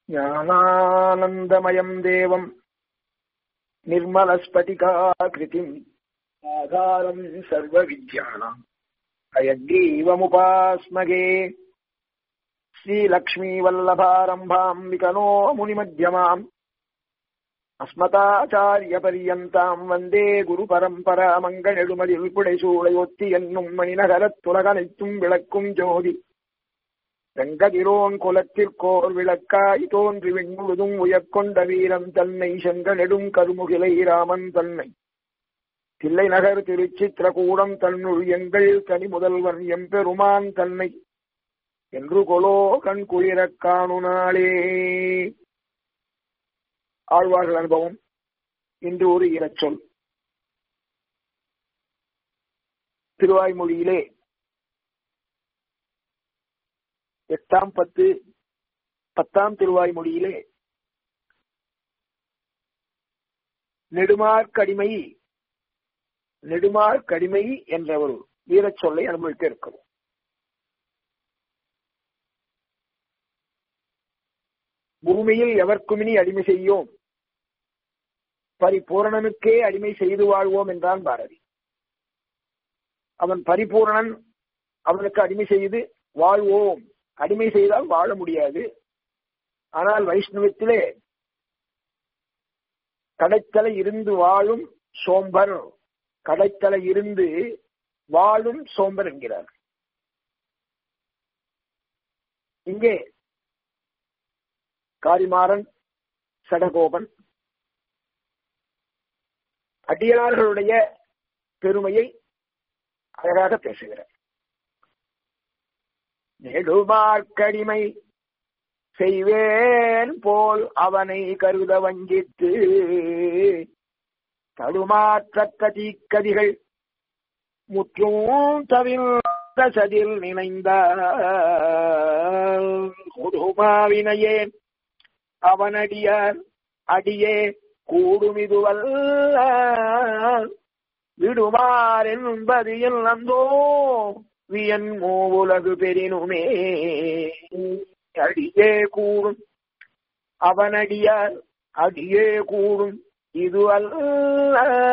ज्ञानानन्दमयम् देवम् निर्मलस्फटिकाकृतिम् आधारम् सर्वविद्यानाम् अयग्रीवमुपास्मगे श्रीलक्ष्मीवल्लभारम्भाम् विकनो मुनिमध्यमाम् அஸ்மதாச்சாரியபரியந்தாம் வந்தே குரு பரம்பரா மங்களெடுமதில் புடைசூளையொத்தி என்னும் மணிநகரத்துலகனைத்தும் விளக்கும் ஜோதி வெங்கதிரோன் குலத்திற்கோர் விளக்காய் தோன்றி விண்முழுதும் உயர்கொண்ட வீரம் தன்னை செங்கனெடும் கருமுகிலை ராமன் தன்னை தில்லை நகர் திருச்சித்திரகூடம் தன்னுள் எங்கள் கனி முதல்வன் எம்பெருமான் தன்னை என்று கொலோ கண் குளிரக் காணு நாளே ஆழ்வார்கள் அனுபவம் இன்று ஒரு இனச்சொல் திருவாய்மொழியிலே எட்டாம் பத்து பத்தாம் திருவாய்மொழியிலே நெடுமார்க்கடிமை நெடுமார்க்கடிமை என்ற ஒரு வீரச் சொல்லை அனுபவிக்க இருக்கிறோம் பூமியில் எவர்க்குமினி அடிமை செய்யோம் பரிபூரணனுக்கே அடிமை செய்து வாழ்வோம் என்றான் பாரதி அவன் பரிபூரணன் அவனுக்கு அடிமை செய்து வாழ்வோம் அடிமை செய்தால் வாழ முடியாது ஆனால் வைஷ்ணவத்திலே கடைத்தலை இருந்து வாழும் சோம்பர் கடைத்தலை இருந்து வாழும் சோம்பர் என்கிறார் இங்கே காரிமாறன் சடகோபன் அடியார்களுடைய பெருமையை அழகாக பேசுகிறார் நெடுமார்க்கடிமை செய்வேன் போல் அவனை கருத வஞ்சித்து தடுமாற்றத்த தீக்கதிகள் முற்றும் தவிர்த்த சதில் நினைந்த கொடுமாவினையேன் அவனடியார் அடியே கூடுமிதுவல்ல விடுமார் என்பது நந்தோ வியன் மூவுலகு பெரினுமே அடியே கூடும் அவனடியார் அடியே கூடும் இது அல்ல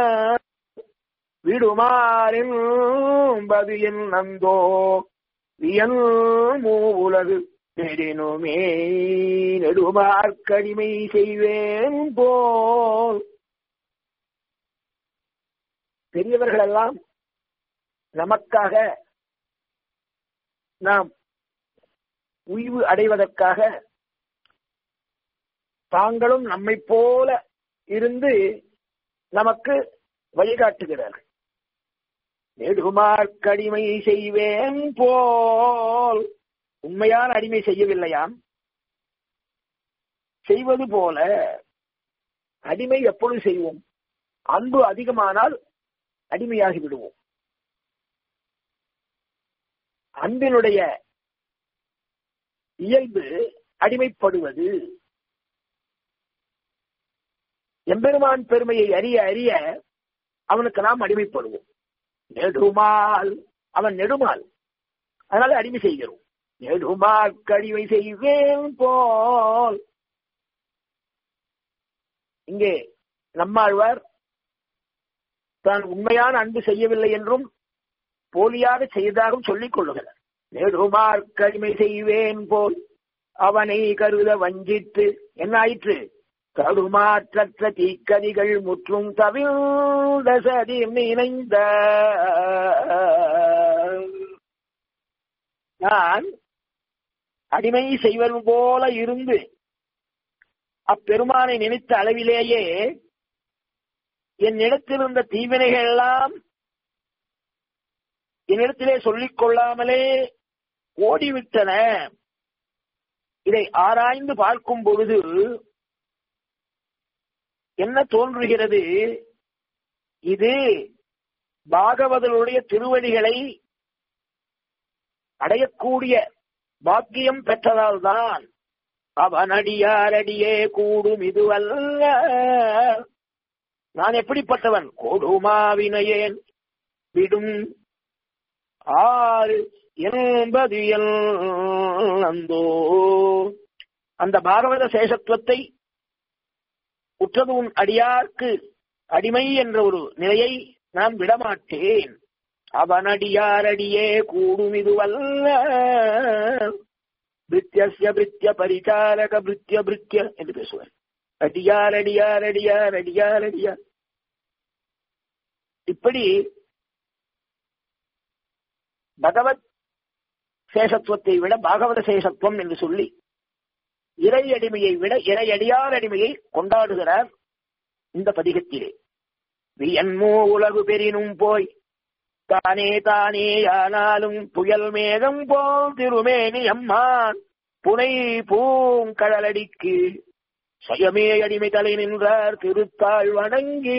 விடுமாறென்பது என் நந்தோ வியன் மூவுலகு பெரினுமே நெடுமார்க்கடிமை செய்வேன் போல் பெரியவர்கள் எல்லாம் நமக்காக நாம் உய்வு அடைவதற்காக தாங்களும் நம்மை போல இருந்து நமக்கு வழிகாட்டுகிறார்கள் நெடுமார்க்கடிமை செய்வேன் போல் உண்மையான அடிமை செய்யவில்லையாம் செய்வது போல அடிமை எப்பொழுது செய்வோம் அன்பு அதிகமானால் அடிமையாகி விடுவோம் அன்பினுடைய இயல்பு அடிமைப்படுவது எம்பெருமான் பெருமையை அறிய அறிய அவனுக்கு நாம் அடிமைப்படுவோம் நெடுமால் அவன் நெடுமால் அதனால அடிமை செய்கிறோம் நெடுமார்க்கடிமை செய்வேன் போல் இங்கே நம்மாழ்வார் தான் உண்மையான அன்பு செய்யவில்லை என்றும் போலியாக செய்ததாகவும் சொல்லிக் கொள்ளுகிறார் நெடுமார்க்கடிமை செய்வேன் போல் அவனை கருத வஞ்சித்து என்ன ஆயிற்று தடுமாற்றற்ற தீக்கதிகள் முற்றும் தவிழ்ந்த சதி நினைந்த நான் அடிமை செய்வது போல இருந்து அப்பெருமானை நினைத்த அளவிலேயே என்னிடத்தில் இருந்த தீவினைகள் எல்லாம் என்னிடத்திலே சொல்லிக் கொள்ளாமலே ஓடிவிட்டன இதை ஆராய்ந்து பார்க்கும் பொழுது என்ன தோன்றுகிறது இது பாகவதனுடைய திருவடிகளை அடையக்கூடிய பாக்கியம் பெற்றதால் தான் அவன் அடியாரடியே கூடும் இதுவல்ல நான் எப்படிப்பட்டவன் கொடுமாவினையேன் விடும் ஆறு என்பது அந்தோ அந்த பாகவத சேஷத்துவத்தை உற்றது உன் அடியார்க்கு அடிமை என்ற ஒரு நிலையை நான் விடமாட்டேன் அவனடியாரடியே கூடும் இதுவல்ல பிரித்யஸ்ய பிரித்ய பரிசாரக பிரித்ய பிரித்ய என்று பேசுவார் அடியார் அடியார் அடியார் அடியார் அடியார் இப்படி பகவத் சேஷத்துவத்தை விட பாகவத சேஷத்துவம் என்று சொல்லி இறை அடிமையை விட இறை அடியார் அடிமையை கொண்டாடுகிறார் இந்த பதிகத்திலே வியன்மோ உலகு பெரினும் போய் தானே தானே ஆனாலும் புயல் மேகம் போல் திருமேனி அம்மான் புனை பூங்கடலடிக்கு சுயமே அடிமை தலை நின்றார் திருத்தாள் வணங்கி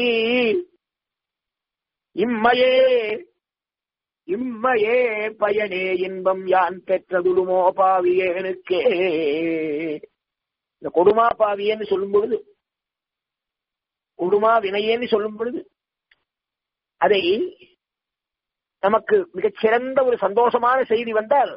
இம்மையே இம்மையே பயனே இன்பம் யான் பெற்றதுலுமோ பாவியேனுக்கே இந்த கொடுமா பாவியேன்னு சொல்லும் பொழுது கொடுமா வினையேன்னு சொல்லும் பொழுது அதை நமக்கு மிகச் சிறந்த ஒரு சந்தோஷமான செய்தி வந்தால்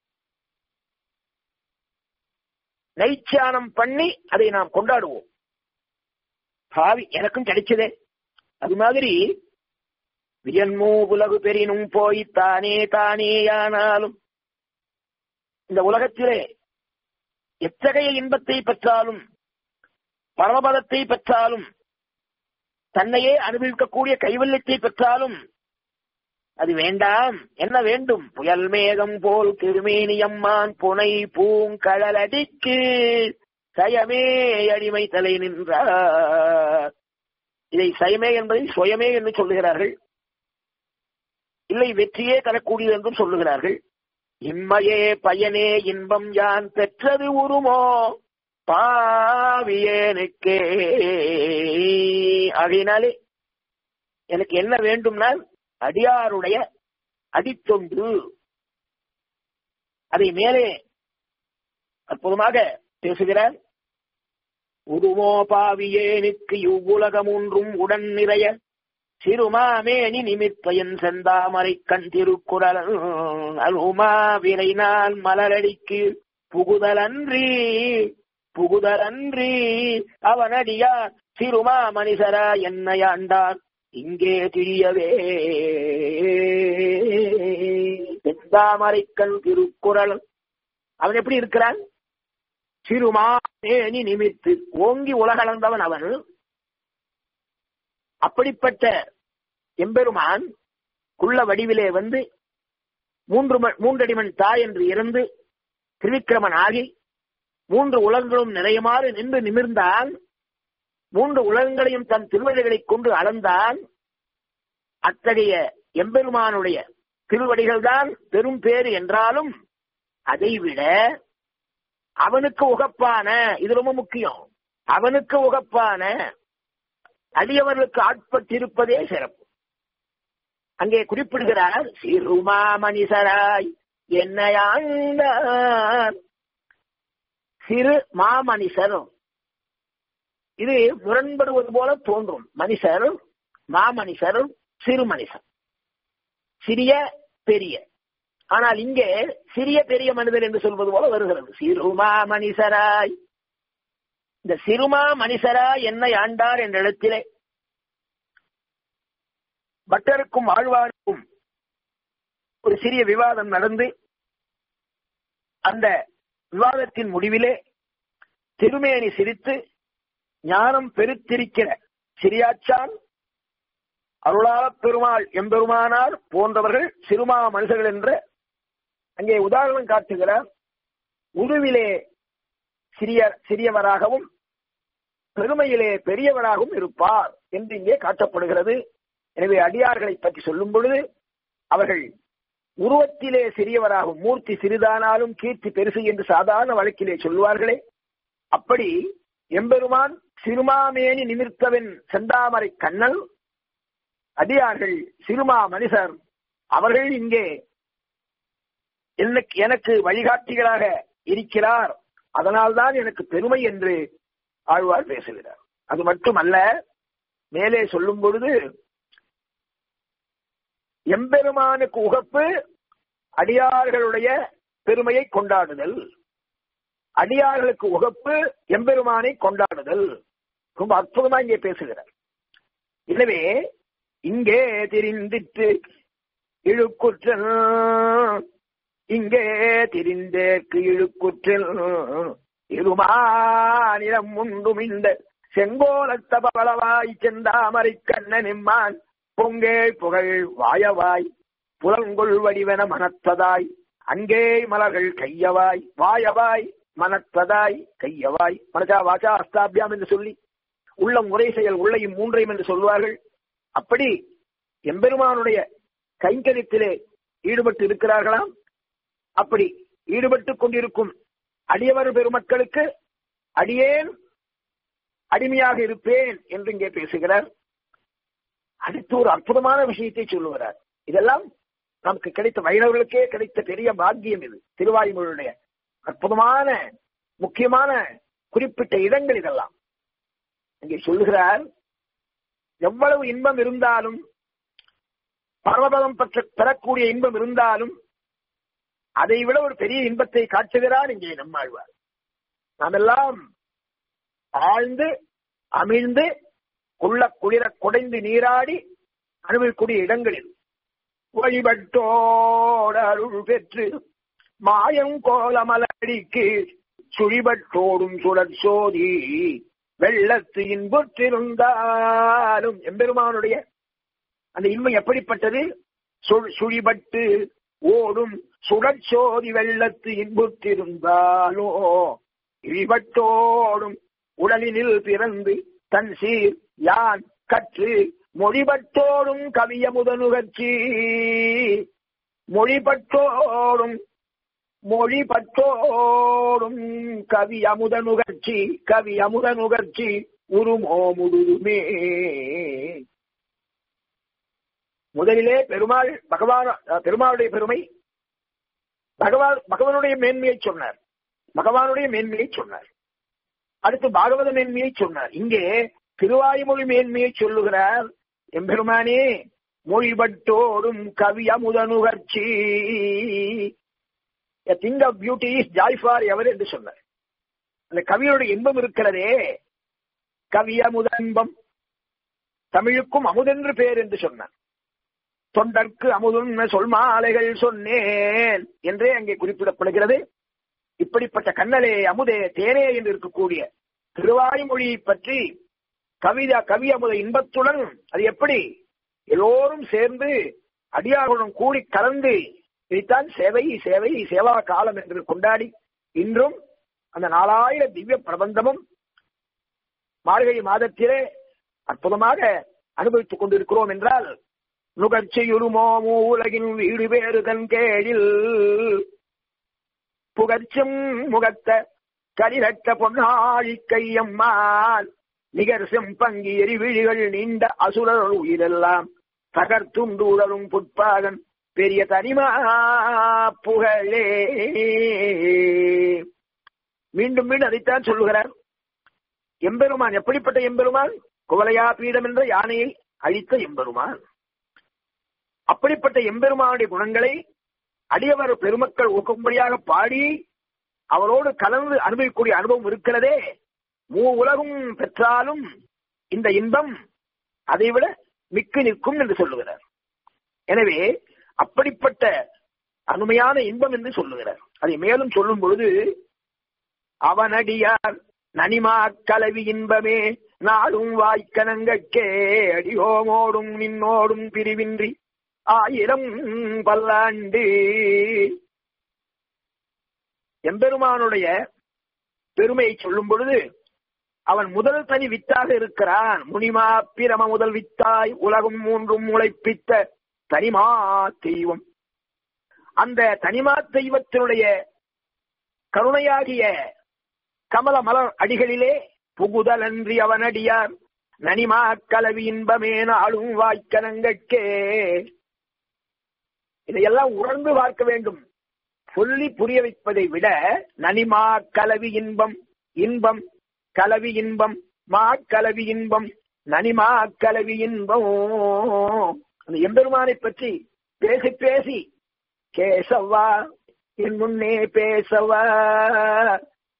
நைச்சானம் பண்ணி அதை நாம் கொண்டாடுவோம் பாவி எனக்கும் கிடைச்சதே அது மாதிரி வியன்மூ உலகு பெரினும் போய் தானே தானேயானாலும் இந்த உலகத்திலே எத்தகைய இன்பத்தை பெற்றாலும் பரமபதத்தை பெற்றாலும் தன்னையே அனுபவிக்கக்கூடிய கைவல்யத்தை பெற்றாலும் அது வேண்டாம் என்ன வேண்டும் புயல் மேகம் போல் திருமேனியம்மான் புனை பூங்கழலடிக்கு சயமே அடிமை தலை நின்றார் இதை சயமே என்பதை சுயமே என்று சொல்லுகிறார்கள் இல்லை வெற்றியே தரக்கூடியது என்றும் சொல்லுகிறார்கள் இம்மையே பயனே இன்பம் யான் பெற்றது உருமோ பாவியேனுக்கே ஆகையினாலே எனக்கு என்ன வேண்டும்னா அடியாருடைய அடித்தொண்டு அதை மேலே அற்புதமாக பேசுகிறார் உருவோ பாவியேனுக்கு இவ்வுலகம் ஒன்றும் உடன் நிறைய சிறுமாமேனி நிமித்தயன் செந்தாமரை கண் திருக்குறள் அருமா விரைனால் மலரடிக்கு புகுதலன்றி புகுதலன்றி அவனடியார் சிறுமா மனிதரா என்னையாண்டான் இங்கே திரியவே செந்தாமரைக்கண் திருக்குறள் அவன் எப்படி இருக்கிறான் சிறுமானேனி நிமித்து ஓங்கி உலகளந்தவன் அவன் அப்படிப்பட்ட எம்பெருமான் குள்ள வடிவிலே வந்து மூன்று மூன்றடிமன் தாய் என்று இருந்து திரிவிக்கிரமன் ஆகி மூன்று உலகங்களும் நிறையமாறு நின்று நிமிர்ந்தான் மூன்று உலகங்களையும் தன் திருவடிகளைக் கொண்டு அளந்தான் அத்தகைய எம்பெருமானுடைய திருவடிகள் தான் பெரும் பேறு என்றாலும் அதைவிட அவனுக்கு உகப்பான இது ரொம்ப முக்கியம் அவனுக்கு உகப்பான அடியவர்களுக்கு ஆட்பட்டிருப்பதே சிறப்பு அங்கே குறிப்பிடுகிறார் சிறுமா மனிதராய் என்னையாண்டார் சிறு மாமனிதர் இது முரண்படுவது போல தோன்றும் மனுஷர் மாமனிதர் சிறு மனிதர் சிறிய பெரிய ஆனால் இங்கே சிறிய பெரிய மனிதர் என்று சொல்வது போல வருகிறது சிறுமா மனிதராய் இந்த சிறுமா மனிதரா என்னை ஆண்டார் என்ற இடத்திலே பட்டருக்கும் ஆழ்வாருக்கும் ஒரு சிறிய விவாதம் நடந்து அந்த விவாதத்தின் முடிவிலே திருமேனி சிரித்து ஞானம் பெருத்திருக்கிற சிறியாச்சான் அருளாள பெருமாள் எம்பெருமானார் போன்றவர்கள் சிறுமா மனுஷர்கள் என்ற அங்கே உதாரணம் காட்டுகிறார் உருவிலே சிறிய சிறியவராகவும் பெருமையிலே பெரியவராகவும் இருப்பார் என்று இங்கே காட்டப்படுகிறது எனவே அடியார்களை பற்றி சொல்லும் பொழுது அவர்கள் உருவத்திலே சிறியவராகும் மூர்த்தி சிறிதானாலும் கீர்த்தி பெருசு என்று சாதாரண வழக்கிலே சொல்வார்களே அப்படி எம்பெருமான் சிறுமாமேனி நிமிர்த்தவன் செந்தாமரை கண்ணல் அடியார்கள் சிறுமா மனிதர் அவர்கள் இங்கே எனக்கு எனக்கு வழிகாட்டிகளாக இருக்கிறார் அதனால்தான் எனக்கு பெருமை என்று ஆழ்வார் பேசுகிறார் அது மட்டுமல்ல மேலே சொல்லும் பொழுது எம்பெருமானுக்கு உகப்பு அடியார்களுடைய பெருமையை கொண்டாடுதல் அடியார்களுக்கு உகப்பு எம்பெருமானை கொண்டாடுதல் ரொம்ப அற்புதமா இங்கே பேசுகிறார் எனவே இங்கே தெரிந்திட்டு இழுக்குற்றல் இங்கே திரிந்தேற்கு இழுக்குற்றில் இருமானிடம் உண்டும் இந்த செங்கோலத்த பவளவாய் செந்தாமரை கண்ணனிம்மான் பொங்கே புகழ் வாயவாய் புலங்கொள் வடிவென மனத்ததாய் அங்கே மலர்கள் கையவாய் வாயவாய் மனத்ததாய் கையவாய் மனசா வாசா அஸ்தாபியாம் என்று சொல்லி உள்ளம் உரை செயல் உள்ளையும் மூன்றையும் என்று சொல்வார்கள் அப்படி எம்பெருமானுடைய கைங்கரியத்திலே ஈடுபட்டு இருக்கிறார்களாம் அப்படி ஈடுபட்டுக் கொண்டிருக்கும் அடியவர் பெருமக்களுக்கு அடியேன் அடிமையாக இருப்பேன் என்று இங்கே பேசுகிறார் அடுத்து ஒரு அற்புதமான விஷயத்தை சொல்லுகிறார் இதெல்லாம் நமக்கு கிடைத்த வைணவர்களுக்கே கிடைத்த பெரிய பாக்கியம் இது திருவாயுமொழியுடைய அற்புதமான முக்கியமான குறிப்பிட்ட இடங்கள் இதெல்லாம் இங்கே சொல்லுகிறார் எவ்வளவு இன்பம் இருந்தாலும் பரமபதம் பற்ற பெறக்கூடிய இன்பம் இருந்தாலும் அதை விட ஒரு பெரிய இன்பத்தை காட்டுகிறார் இங்கே நம்மாழ்வார் நாம் எல்லாம் ஆழ்ந்து அமிழ்ந்து குள்ள குளிர குடைந்து நீராடி அனுபவிக்கூடிய இடங்களில் வழிபட்டோட அருள் பெற்று மாயம் கோலமலடிக்கு சுழிபட்டோடும் சுடர் சோதி வெள்ளத்து இன்புற்றிருந்தாலும் எம்பெருமானுடைய அந்த இன்பம் எப்படிப்பட்டது சுழிபட்டு ஓடும் சுடற்சோதி வெள்ளத்து இன்புற்றிருந்தாலோ இழிபட்டோடும் உடலினில் பிறந்து தன் சீர் யான் கற்று மொழிபட்டோடும் கவிய முதனுகர்ச்சி மொழிபட்டோடும் மொழிபட்டோடும் கவி அமுத நுகர்ச்சி கவி அமுத நுகர்ச்சி உருமோ முழுதுமே முதலிலே பெருமாள் பகவான் பெருமாளுடைய பெருமை பகவான் பகவானுடைய மேன்மையை சொன்னார் பகவானுடைய மேன்மையை சொன்னார் அடுத்து பாகவத மேன்மையை சொன்னார் இங்கே திருவாயுமொழி மேன்மையை சொல்லுகிறார் எம்பெருமானே மொழிபட்டோடும் கவி அமுத நுகர்ச்சி thing of beauty is joy forever என்று சொன்னார் அந்த கவியோட இன்பம் இருக்கிறதே கவி அமுத இன்பம் தமிழுக்கும் அமுதென்று பேர் என்று சொன்னார் தொண்டர்க்கு அமுதுன்ன சொல் மாலைகள் சொன்னேன் என்றே அங்கே குறிப்பிடப்படுகிறது இப்படிப்பட்ட கண்ணலே அமுதே தேனே என்று இருக்கக்கூடிய திருவாய்மொழியை பற்றி கவிதா கவி அமுத இன்பத்துடன் அது எப்படி எல்லோரும் சேர்ந்து அடியார்களுடன் கூடி கலந்து இதைத்தான் சேவை சேவை சேவா காலம் என்று கொண்டாடி இன்றும் அந்த நாலாயிர திவ்ய பிரபந்தமும் மார்கழி மாதத்திலே அற்புதமாக அனுபவித்துக் கொண்டிருக்கிறோம் என்றால் நுகர்ச்சியுருமோ உலகின் வீடு வேறு தன் கேழில் புகர்ச்சும் முகத்த கரிரட்ட பொன்னாழி கையம்மாள் நிகர் செம்பங்கி எரிவிழிகள் நீண்ட அசுரர் உயிரெல்லாம் தகர்த்துண்டு உடலும் புட்பாகன் பெரிய தனிமா புகழே மீண்டும் மீண்டும் அதைத்தான் சொல்லுகிறார் எம்பெருமான் எப்படிப்பட்ட எம்பெருமான் குவலையா பீடம் என்ற யானையை அழித்த எம்பெருமான் அப்படிப்பட்ட எம்பெருமானுடைய குணங்களை அடியவர் பெருமக்கள் ஊக்கும்படியாக பாடி அவரோடு கலந்து அனுபவிக்கூடிய அனுபவம் இருக்கிறதே மூ உலகும் பெற்றாலும் இந்த இன்பம் அதைவிட மிக்கு நிற்கும் என்று சொல்லுகிறார் எனவே அப்படிப்பட்ட அருமையான இன்பம் என்று சொல்லுகிறார் அதை மேலும் சொல்லும் பொழுது அவனடியார் நனிமா கலவி இன்பமே நாடும் வாய்க்கனங்கட்கே அடியோமோடும் நின்னோடும் பிரிவின்றி ஆயிரம் பல்லாண்டு எம்பெருமானுடைய பெருமையை சொல்லும் பொழுது அவன் முதல் தனி வித்தாக இருக்கிறான் முனிமா பிரம முதல் வித்தாய் உலகம் மூன்றும் முளைப்பித்த தனிமா தெய்வம் அந்த தனிமா தெய்வத்தினுடைய கருணையாகிய கமல மலர் அடிகளிலே புகுதல் அன்றி அவனடியார் நனிமா கலவி இன்பமே நாளும் வாய்க்கனங்கட்கே இதையெல்லாம் உணர்ந்து பார்க்க வேண்டும் சொல்லி புரிய வைப்பதை விட நனிமா கலவி இன்பம் இன்பம் கலவி இன்பம் மா கலவி இன்பம் நனிமா கலவி இன்பம் அந்த எம்பெருமானை பற்றி பேசி பேசி கேசவா என் முன்னே பேசவா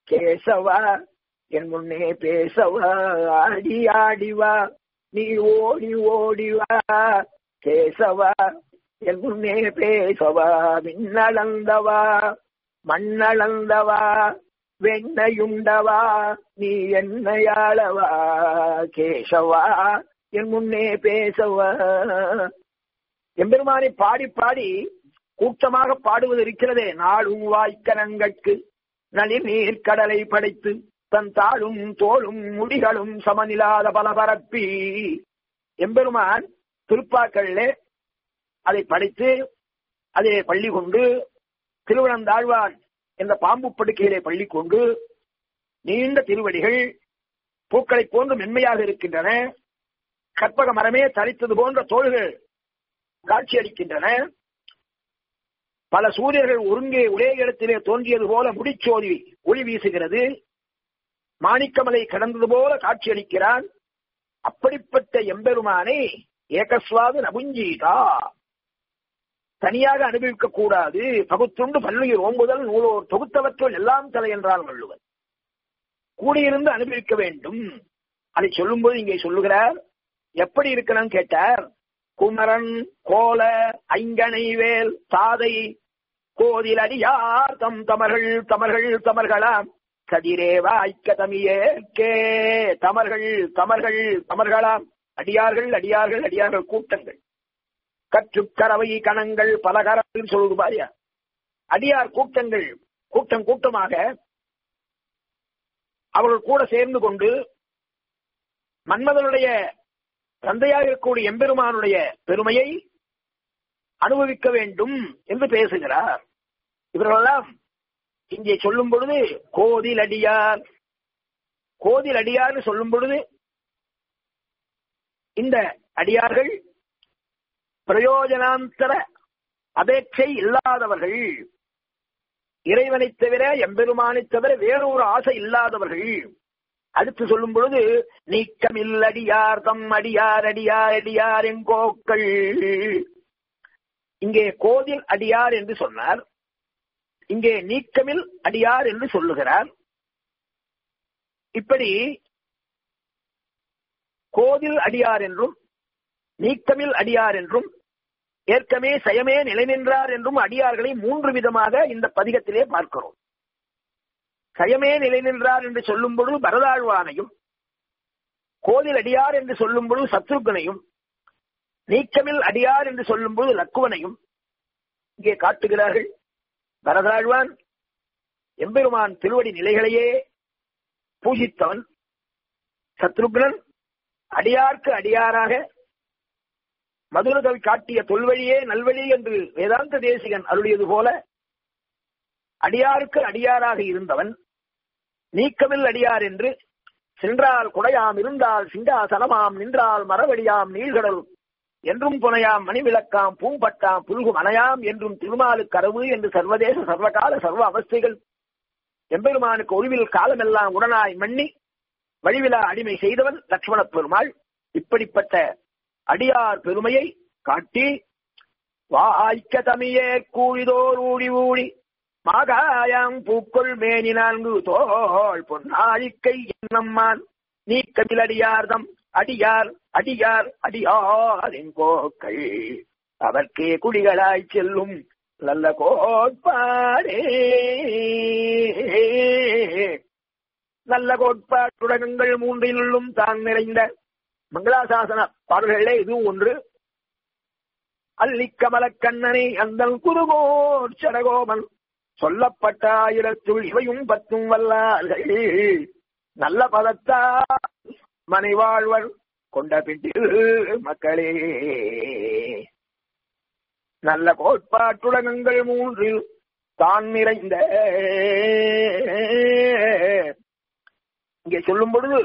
கேசவா என் முன்னே பேசவா ஆடி ஆடிவா நீ ஓடி ஓடிவா கேசவா என் முன்னே பேசவா மின்னளந்தவா மண்ணளந்தவா வெண்ணையுண்டவா நீ என்னையாளவா கேசவா என் முன்னே பேசவா எம்பெருமானை பாடி பாடி கூட்டமாக பாடுவது இருக்கிறதே நாடும் வாய்க்கரங்கட்கு நளிநீர் கடலை படைத்து தன் தாளும் தோளும் முடிகளும் சமனில்லாத பலபரப்பி எம்பெருமான் திருப்பாக்கள்ல அதை படித்து அதை பள்ளி கொண்டு திருவனந்தாழ்வான் என்ற பாம்பு படுக்கையிலே பள்ளி கொண்டு நீண்ட திருவடிகள் பூக்களை போன்று மென்மையாக இருக்கின்றன கற்பக மரமே தரித்தது போன்ற தோள்கள் காட்சியளிக்கின்றன பல சூரியர்கள் ஒருங்கே ஒரே இடத்திலே தோன்றியது போல முடிச்சோதி ஒளி வீசுகிறது மாணிக்கமலை கடந்தது போல காட்சியளிக்கிறான் அப்படிப்பட்ட எம்பெருமானை ஏகஸ்வாது நபுஞ்சீதா தனியாக அனுபவிக்க கூடாது பகுத்துண்டு பல்லுயிர் ஓம்புதல் நூலோர் தொகுத்தவற்றுள் எல்லாம் தலை என்றால் வள்ளுவர் கூடியிருந்து அனுபவிக்க வேண்டும் அதை சொல்லும்போது இங்கே சொல்லுகிறார் எப்படி இருக்கணும் கேட்டார் குமரன் கோல ஐங்கனை வேல் தாதை கோதில் அடியார் தம் தமர்கள் தமர்கள் தமர்களாம் கதிரேவா ஐக்க தமியேற்கே தமர்கள் தமர்கள் தமர்களாம் அடியார்கள் அடியார்கள் அடியார்கள் கூட்டங்கள் கற்றுக்கரவை கணங்கள் பல கரங்கள் சொல்லுது பாரியா அடியார் கூட்டங்கள் கூட்டம் கூட்டமாக அவர்கள் கூட சேர்ந்து கொண்டு மன்மதனுடைய தந்தையாக இருக்கக்கூடிய எம்பெருமானுடைய பெருமையை அனுபவிக்க வேண்டும் என்று பேசுகிறார் இவர்களெல்லாம் இங்கே சொல்லும் பொழுது கோதில் அடியார் கோதில் அடியார்னு சொல்லும் பொழுது இந்த அடியார்கள் பிரயோஜனாந்தர அபேட்சை இல்லாதவர்கள் இறைவனை தவிர எம்பெருமானை தவிர வேறொரு ஆசை இல்லாதவர்கள் அடுத்து சொல்லும் பொழுது நீக்கமில் அடியார் தம் அடியார் அடியார் அடியார் எங்கோக்கள் இங்கே கோதில் அடியார் என்று சொன்னார் இங்கே நீக்கமில் அடியார் என்று சொல்லுகிறார் இப்படி கோதில் அடியார் என்றும் நீக்கமில் அடியார் என்றும் ஏற்கமே சயமே நிலை நின்றார் என்றும் அடியார்களை மூன்று விதமாக இந்த பதிகத்திலே பார்க்கிறோம் சயமே நிலை நின்றார் என்று சொல்லும் பொழுது பரதாழ்வானையும் கோதில் அடியார் என்று சொல்லும் பொழுது சத்ருகனையும் நீக்கமில் அடியார் என்று சொல்லும் பொழுது லக்குவனையும் இங்கே காட்டுகிறார்கள் பரதாழ்வான் எம்பெருமான் திருவடி நிலைகளையே பூஜித்தவன் சத்ருக்னன் அடியார்க்கு அடியாராக மதுரகவி காட்டிய தொல்வழியே நல்வழி என்று வேதாந்த தேசிகன் அருளியது போல அடியாருக்கு அடியாராக இருந்தவன் நீக்கமில் அடியார் என்று சென்றால் குடையாம் இருந்தால் சிங்காசனமாம் நின்றால் மரவடியாம் நீழ்கடல் என்றும் புனையாம் மணிவிளக்காம் பூம்பட்டாம் புல்கு மனையாம் என்றும் திருமாலு கரவு என்று சர்வதேச சர்வகால சர்வ அவஸ்தைகள் எம்பெருமானுக்கு ஒளிவில் காலமெல்லாம் உடனாய் மண்ணி வழிவிழா அடிமை செய்தவன் லட்சுமண பெருமாள் இப்படிப்பட்ட அடியார் பெருமையை காட்டி வாய்க்க தமியே கூழிதோர் ஊழி ஊழி மாகாயாம் பூக்குள் மேனி நான்கு தோள் பொன்னாழிக்கை என்னம்மான் நீக்கத்தில் அடியார்தம் அடியார் அடியார் அடியாரின் கோக்கள் அவர்க்கே குடிகளாய் செல்லும் நல்ல கோட்பாடே நல்ல கோட்பாட்டுடகங்கள் மூன்றிலும் தான் நிறைந்த மங்களாசாசன பாடல்களே இதுவும் ஒன்று அல்லிக்கமலக்கண்ணனை அந்த குருகோர் சடகோமன் சொல்லப்பட்ட ஆயிரத்துள் இவையும் பத்தும் வல்லார்கள் நல்ல பதத்தா மனைவாழ்வர் கொண்ட பிண்டில் மக்களே நல்ல கோட்பாட்டுடகங்கள் மூன்றில் தான் நிறைந்த இங்கே சொல்லும் பொழுது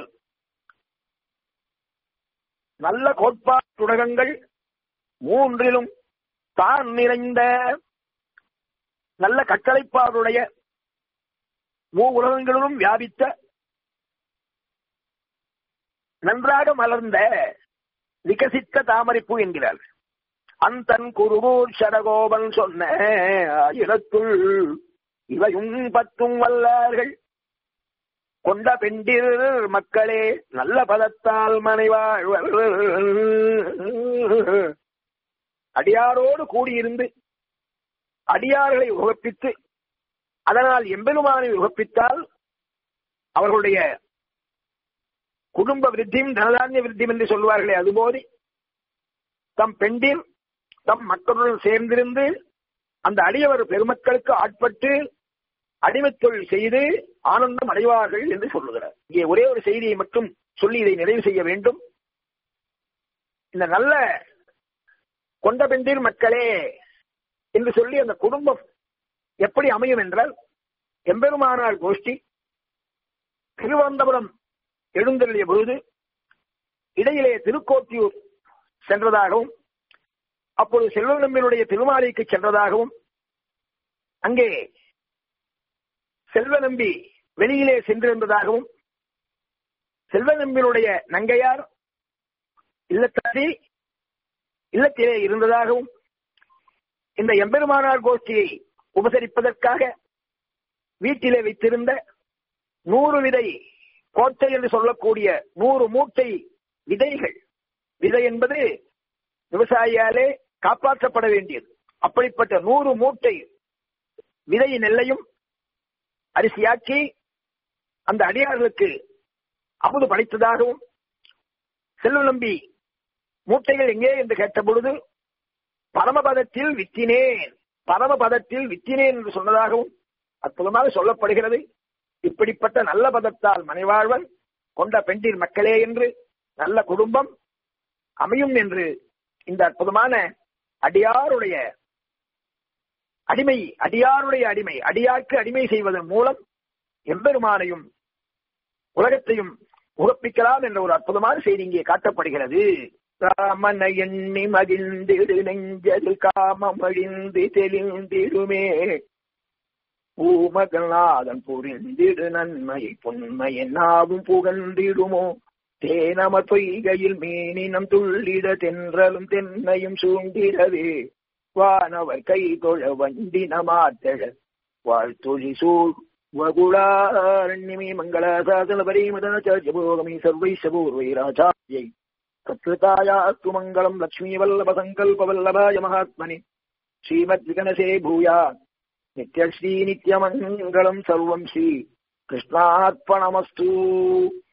நல்ல கோட்பாட்டுடகங்கள் மூன்றிலும் தான் நிறைந்த நல்ல கட்டளைப்பாடுடைய மூ உலகங்களிலும் வியாபித்த நன்றாக மலர்ந்த விகசித்த தாமரைப்பூ என்கிறார் அந்தன் குருகூர் சடகோபன் சொன்ன ஆயிரத்துள் இவையும் பத்தும் வல்லார்கள் கொண்ட பெண்டிர் மக்களே நல்ல பதத்தால் மனைவாழ்வர் அடியாரோடு கூடியிருந்து அடியார்களை உகப்பித்து அதனால் எம்பெருமானை உகப்பித்தால் அவர்களுடைய குடும்ப விருத்தியும் தனதானிய விருத்தியும் என்று சொல்வார்களே அதுபோது தம் பெண்டில் தம் மக்களுடன் சேர்ந்திருந்து அந்த அடியவர் பெருமக்களுக்கு ஆட்பட்டு அடிமைத் தொழில் செய்து ஆனந்தம் அடைவார்கள் என்று சொல்லுகிறார் இங்கே ஒரே ஒரு செய்தியை மட்டும் சொல்லி இதை நிறைவு செய்ய வேண்டும் இந்த நல்ல கொண்ட பெண்டீர் மக்களே என்று சொல்லி அந்த குடும்பம் எப்படி அமையும் என்றால் எம்பெருமானார் கோஷ்டி திருவனந்தபுரம் எழுந்தருளிய பொழுது இடையிலே திருக்கோட்டியூர் சென்றதாகவும் அப்பொழுது செல்வநம்பினுடைய திருமாலைக்கு சென்றதாகவும் அங்கே செல்வநம்பி வெளியிலே சென்றிருந்ததாகவும் செல்வநம்பினுடைய நங்கையார் இல்லத்தாரி இல்லத்திலே இருந்ததாகவும் இந்த எம்பெருமானார் கோஷ்டியை உபசரிப்பதற்காக வீட்டிலே வைத்திருந்த நூறு விதை கோட்டை என்று சொல்லக்கூடிய நூறு மூட்டை விதைகள் விதை என்பது விவசாயியாலே காப்பாற்றப்பட வேண்டியது அப்படிப்பட்ட நூறு மூட்டை விதை நெல்லையும் அரிசியாக்கி அந்த அடியார்களுக்கு அமுது படைத்ததாகவும் செல்வ நம்பி மூட்டைகள் எங்கே என்று கேட்ட பொழுது பரமபதத்தில் வித்தினேன் பரமபதத்தில் வித்தினேன் என்று சொன்னதாகவும் அற்புதமாக சொல்லப்படுகிறது இப்படிப்பட்ட நல்ல பதத்தால் மனைவாழ்வன் கொண்ட பெண்டிர் மக்களே என்று நல்ல குடும்பம் அமையும் என்று இந்த அற்புதமான அடியாருடைய அடிமை அடியாருடைய அடிமை அடியார்க்கு அடிமை செய்வதன் மூலம் எம்பெருமானையும் உலகத்தையும் உகப்பிக்கலாம் என்ற ஒரு அற்புதமான செய்தி இங்கே காட்டப்படுகிறது ராமன எண்ணி மகிழ்ந்திடு நெஞ்சதில் காமம் அழிந்து தெளிந்திடுமே பூமகநாதன் புரிந்திடு நன்மை பொன்மையை நாவும் புகழ்ந்திடுமோ தேனம பொய்கையில் மீனினம் துள்ளிட தென்றலும் தென்னையும் சூண்டிடவே வானவர் கை தொழ வண்டி நமாத்தழ வாழ்த்தொழி சூழ் வகுளாரண்யமே மங்களாசாசன பரிமதன சோகமி சர்வைசபூர்வை ராஜாயை கத்ருதாயாஸ்து மங்களம் லக்ஷ்மீ வல்லப சங்கல்ப வல்லபாய மகாத்மனி ஸ்ரீமத் விகனசே பூயா நித்யஸ்ரீ நித்யமங்கலம் சர்வம் ஸ்ரீ கிருஷ்ணார்ப்பணமஸ்து